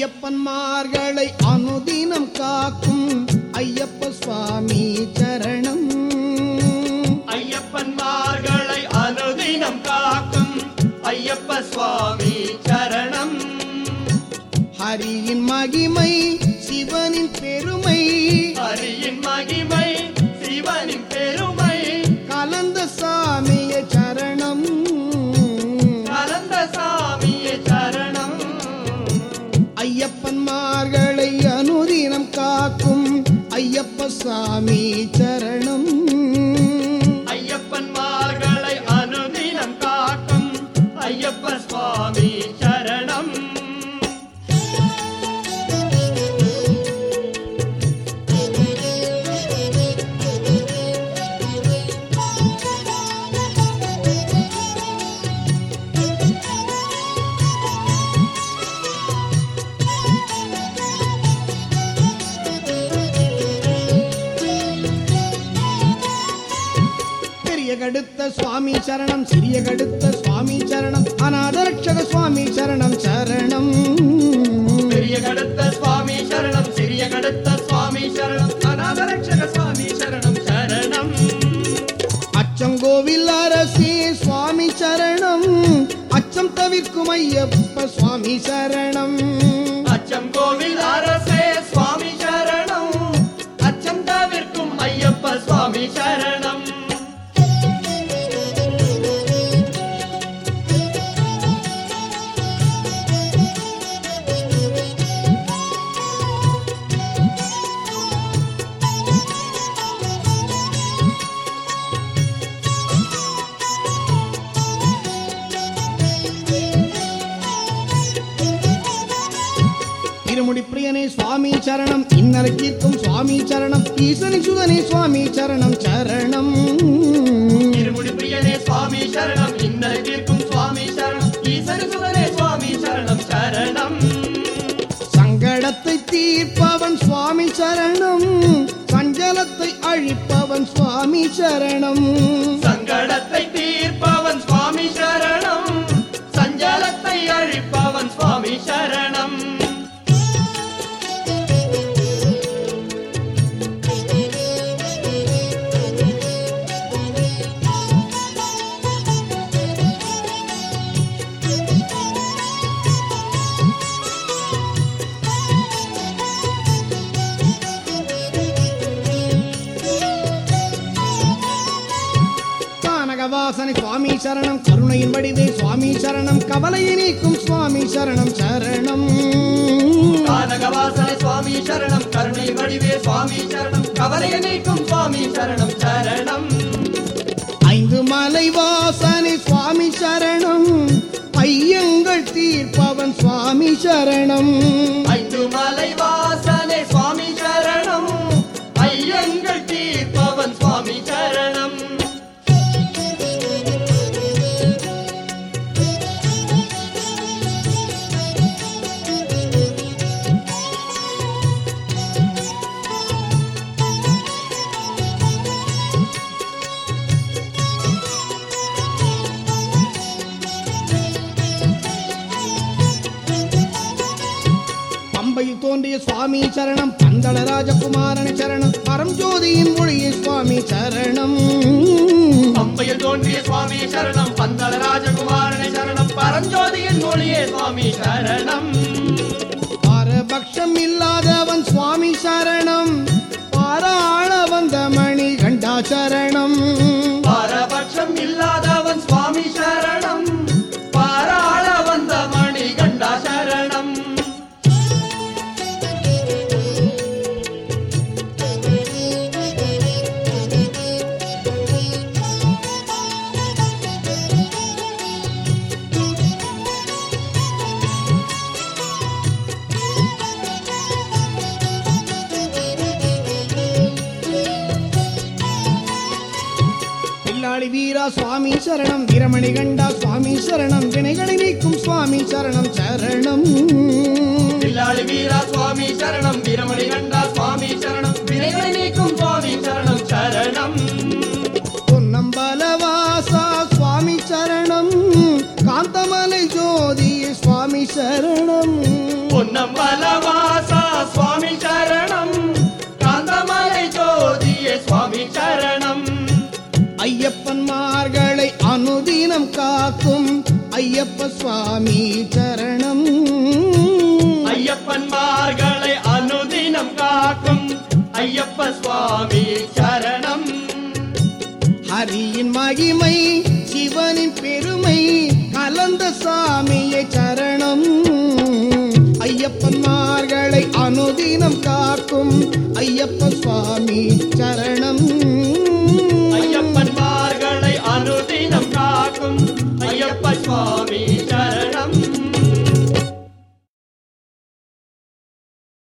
ஐயப்பன்மார்களை அனுதினம் காக்கும் ஐயப்ப சுவாமி சரணம் ஐயப்பன்மார்களை அனுதினம் காக்கும் ஐயப்ப சுவாமி சரணம் ஹரியின் மகிமை சிவனின் பெருமை ஹரியின் மகிமை சிவனின் பெருமை கலந்த சாமிய சரணம் கலந்த சாமியே சரணம் ஐயப்பன்மார்களை அனுதினம் காக்கும் ஐயப்ப சாமி சரணம் ஐயப்பன்மார்களை அனுதினம் காக்கும் ஐயப்ப சுவாமி சரணம் பெரிய கடுத்த சுவாமி சரணம் சிறிய கடுத்த சுவாமி சரணம் அநாதரட்சக சுவாமி சரணம் சரணம் பெரிய கடுத்த சுவாமி சரணம் சிறிய கடுத்த சுவாமி சரணம் அநாதரட்சக சுவாமி சரணம் சரணம் அச்சங்கோவில் அரசே சுவாமி சரணம் அச்சம் தவிர்க்கும் ஐயப்ப சுவாமி சரணம் அச்சம் கோவில் அரசே சுவாமி சரணம் அச்சம் தவிர்க்கும் ஐயப்ப சுவாமி சரணம் இருமுடி பிரியனே சுவாமி சரணம் இன்னலை தீர்க்கும் சுவாமி சரணம் ஈசனி சுதனே சுவாமி சரணம் சரணம் இருமுடி பிரியனே சுவாமி சரணம் இன்னலை தீர்க்கும் சுவாமி சரணம் ஈசன் சுதனே சுவாமி சரணம் சரணம் சங்கடத்தை தீர்ப்பவன் சுவாமி சரணம் சஞ்சலத்தை அழிப்பவன் சுவாமி சரணம் சங்கடத்தை தீர்ப்பவன் சுவாமி சரணம் சஞ்சலத்தை அழிப்பவன் சுவாமி சரணம் கானகவாசனை சுவாமி சரணம் கருணையின் வடிவே சுவாமி சரணம் கவலையை நீக்கும் சுவாமி சரணம் சரணம் கானகவாசனை சுவாமி சரணம் கருணை வடிவே சுவாமி சரணம் கவலையை நீக்கும் சுவாமி சரணம் சரணம் ஐந்து மலை வாசனை சுவாமி சரணம் ஐயங்கள் தீர்ப்பவன் சுவாமி சரணம் ஐந்து மலை வாசனை சுவாமி சரணம் ஐயங்கள் தீர்ப்பவன் சுவாமி சரணம் பம்பையில் தோன்றிய சுவாமி சரணம் பந்தள ராஜகுமாரன் சரணம் பரஞ்சோதியின் மொழியே சுவாமி சரணம் பம்பையில் தோன்றிய சுவாமி சரணம் பந்தள ராஜகுமாரனை சரணம் பரஞ்சோதியின் மொழியே சுவாமி சரணம் பாரபக்ஷம் இல்லாதவன் சுவாமி சரணம் பாராள வந்த மணி கண்டா சரணம் பாரபட்சம் இல்லாதவன் சுவாமி சரணம் பாராள வந்த மணி கண்டா சரணம் பில்லாளி வீரா சுவாமி சரணம் வீரமணி கண்டா சுவாமி சரணம் வினைகளை நீக்கும் சுவாமி சரணம் சரணம் பில்லாளி வீரா சுவாமி சரணம் வீரமணி கண்டா சுவாமி சரணம் வினைகளை நீக்கும் சுவாமி சரணம் சரணம் பொன்னம்பலவாசா சுவாமி சரணம் காந்தமலை ஜோதி சுவாமி சரணம் பொன்னம்பல ஐயப்பன்மார்களை அனுதினம் காக்கும் ஐயப்ப சுவாமி சரணம் ஐயப்பன்மார்களை அனுதினம் காக்கும் ஐயப்ப சுவாமி சரணம் ஹரியின் மகிமை சிவனின் பெருமை கலந்த சாமியை சரணம் ஐயப்பன்மார்களை அனுதினம் காக்கும் ஐயப்ப சுவாமி சரணம் ஐயப்பன்மார்களை அனுதினம் காக்கும் ஐயப்ப சுவாமி சரணம்